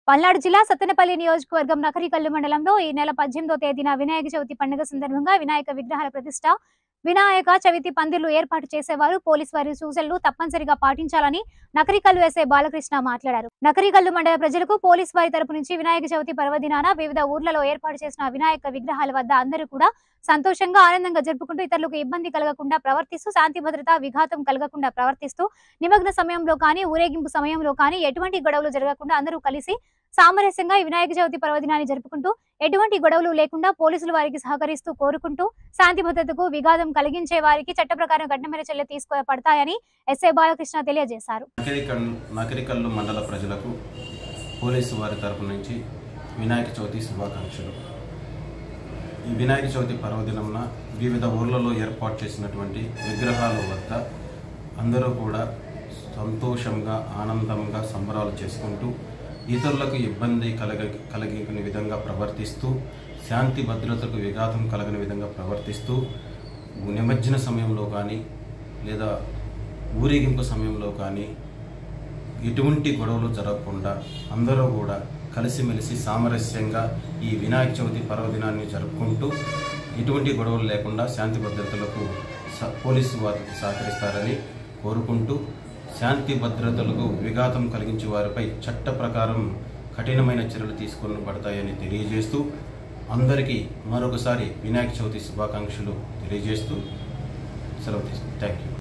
పల్నాడు జిల్లా సత్తెనపల్లి నియోజకవర్గం నకరికల్లు మండలంలో ఈ నెల పద్దెనిమిదో తేదీన వినాయక చవితి పండుగ సందర్భంగా వినాయక విగ్రహాల ప్రతిష్ట వినాయక చవితి పందిర్లు ఏర్పాటు చేసేవారు పోలీసు వారి సూచనలు తప్పనిసరిగా పాటించాలని నకరికల్లు ఎస్ఐ బాలకృష్ణ మాట్లాడారు నకరికల్లు మండల ప్రజలకు పోలీసు వారి తరపు నుంచి వినాయక చవితి పర్వదినాన వివిధ ఊర్లలో ఏర్పాటు చేసిన వినాయక విగ్రహాల వద్ద అందరూ కూడా సంతోషంగా ఆనందంగా జరుపుకుంటూ ఇతరులకు ఇబ్బంది కలగకుండా ప్రవర్తిస్తూ శాంతి భద్రత విఘాతం కలగకుండా ప్రవర్తిస్తూ నిమగ్న సమయంలో కానీ ఊరేగింపు సమయంలో కానీ ఎటువంటి గొడవలు జరగకుండా అందరూ కలిసి సామరస్యంగా ఈ వినాయక చవితి పర్వదినాన్ని జరుపుకుంటూ ఎటువంటి గొడవలు లేకుండా పోలీసులు వారికి సహకరిస్తూ కోరుకుంటూ శాంతి భద్రతకు విఘాతం కలిగించే వారికి చట్ట ప్రకారం కఠినమైన చర్యలు తీసుకోబడతాయని ఎస్ఐ బాలకృష్ణ తెలియజేశారు నకరికల్ నకరికల్లు మండల ప్రజలకు పోలీసు వారి తరపు నుంచి వినాయక చవితి శుభాకాంక్షలు ఈ వినాయక చవితి పర్వదినమున వివిధ ఊర్లలో ఏర్పాటు చేసినటువంటి విగ్రహాల వద్ద అందరూ కూడా సంతోషంగా ఆనందంగా సంబరాలు చేసుకుంటూ ఇతరులకు ఇబ్బంది కలగ కలిగిన విధంగా ప్రవర్తిస్తూ శాంతి భద్రతకు విఘాతం కలగని విధంగా ప్రవర్తిస్తూ నిమజ్జన సమయంలో కానీ లేదా ఊరేగింపు సమయంలో కానీ ఎటువంటి గొడవలు జరగకుండా అందరూ కూడా కలిసిమెలిసి సామరస్యంగా ఈ వినాయక చవితి పర్వదినాన్ని జరుపుకుంటూ ఎటువంటి గొడవలు లేకుండా శాంతి భద్రతలకు స- పోలీసు వారికి సహకరిస్తారని కోరుకుంటూ శాంతి భద్రతలకు విఘాతం కలిగించే వారిపై చట్ట ప్రకారం కఠినమైన చర్యలు తీసుకొని పడతాయని తెలియజేస్తూ అందరికీ మరొకసారి వినాయక చవితి శుభాకాంక్షలు తెలియజేస్తూ సెలవు తీసుకుంటాం థ్యాంక్ యూ